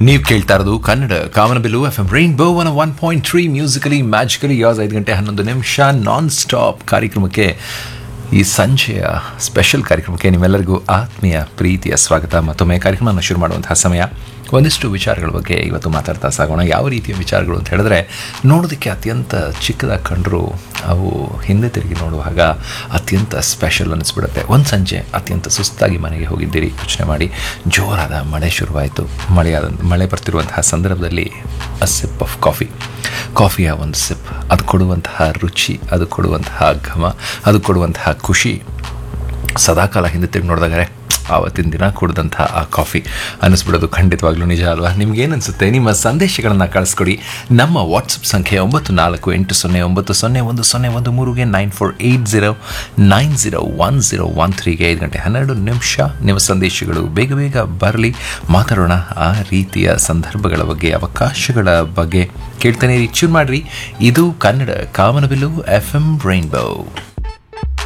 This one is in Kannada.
ನೀವು ಕೇಳ್ತಾ ಇರೋದು Kannada Kamanabillu F M Rainbow one one point three musically magically yes ಐದು ಗಂಟೆ ಹನ್ನೊಂದು ನಿಮಿಷ ನಾನ್ ಸ್ಟಾಪ್ ಕಾರ್ಯಕ್ರಮಕ್ಕೆ ಈ ಸಂಜೆಯ ಸ್ಪೆಷಲ್ ಕಾರ್ಯಕ್ರಮಕ್ಕೆ ನಿಮ್ಮೆಲ್ಲರಿಗೂ ಆತ್ಮೀಯ ಪ್ರೀತಿಯ ಸ್ವಾಗತ ಮತ್ತೊಮ್ಮೆ ಕಾರ್ಯಕ್ರಮವನ್ನು ಶುರು ಮಾಡುವಂತಹ ಸಮಯ ಒಂದಿಷ್ಟು ವಿಚಾರಗಳ ಬಗ್ಗೆ ಇವತ್ತು ಮಾತಾಡ್ತಾ ಸಾಗೋಣ ಯಾವ ರೀತಿಯ ವಿಚಾರಗಳು ಅಂತ ಹೇಳಿದ್ರೆ ನೋಡೋದಕ್ಕೆ ಅತ್ಯಂತ ಚಿಕ್ಕದಾಗಿ ಕಂಡರೂ ಅವು ಹಿಂದೆ ತಿರುಗಿ ನೋಡುವಾಗ ಅತ್ಯಂತ ಸ್ಪೆಷಲ್ ಅನ್ನಿಸ್ಬಿಡುತ್ತೆ ಒಂದು ಸಂಜೆ ಅತ್ಯಂತ ಸುಸ್ತಾಗಿ ಮನೆಗೆ ಹೋಗಿದ್ದೀರಿ ಯೋಚನೆ ಮಾಡಿ ಜೋರಾದ ಮಳೆ ಶುರುವಾಯಿತು ಮಳೆಯಾದ ಮಳೆ ಬರ್ತಿರುವಂತಹ ಸಂದರ್ಭದಲ್ಲಿ ಅ ಸಿಪ್ ಆಫ್ ಕಾಫಿ ಕಾಫಿಯ ಒಂದು ಸಿಪ್ ಅದು ಕೊಡುವಂತಹ ರುಚಿ ಅದು ಕೊಡುವಂತಹ ಘಮ ಅದು ಕೊಡುವಂತಹ ಖುಷಿ ಸದಾಕಾಲ ಹಿಂದೆ ತಿರುಗಿ ನೋಡಿದಾಗರೆ ಆವತ್ತಿನ ದಿನ ಕುಡಿದಂತಹ ಆ ಕಾಫಿ ಅನ್ನಿಸ್ಬಿಡೋದು ಖಂಡಿತವಾಗ್ಲೂ ನಿಜ ಅಲ್ವಾ ನಿಮ್ಗೇನು ಅನಿಸುತ್ತೆ ನಿಮ್ಮ ಸಂದೇಶಗಳನ್ನು ಕಳಿಸ್ಕೊಡಿ ನಮ್ಮ ವಾಟ್ಸಪ್ ಸಂಖ್ಯೆ ಒಂಬತ್ತು ನಾಲ್ಕು ಎಂಟು ಸೊನ್ನೆ ಒಂಬತ್ತು ಸೊನ್ನೆ ಒಂದು ಸೊನ್ನೆ ಒಂದು ಮೂರುಗೆ nine four eight zero nine zero one zero one ತ್ರೀಗೆ ಐದು ಗಂಟೆ ಹನ್ನೆರಡು ನಿಮಿಷ ನಿಮ್ಮ ಸಂದೇಶಗಳು ಬೇಗ ಬೇಗ ಬರಲಿ ಮಾತಾಡೋಣ ಆ ರೀತಿಯ ಸಂದರ್ಭಗಳ ಬಗ್ಗೆ ಅವಕಾಶಗಳ ಬಗ್ಗೆ ಕೇಳ್ತಾನೆ ರೀ ಟ್ಯೂನ್ ಮಾಡಿರಿ ಇದು Kannada Kamanabillu F M rainbow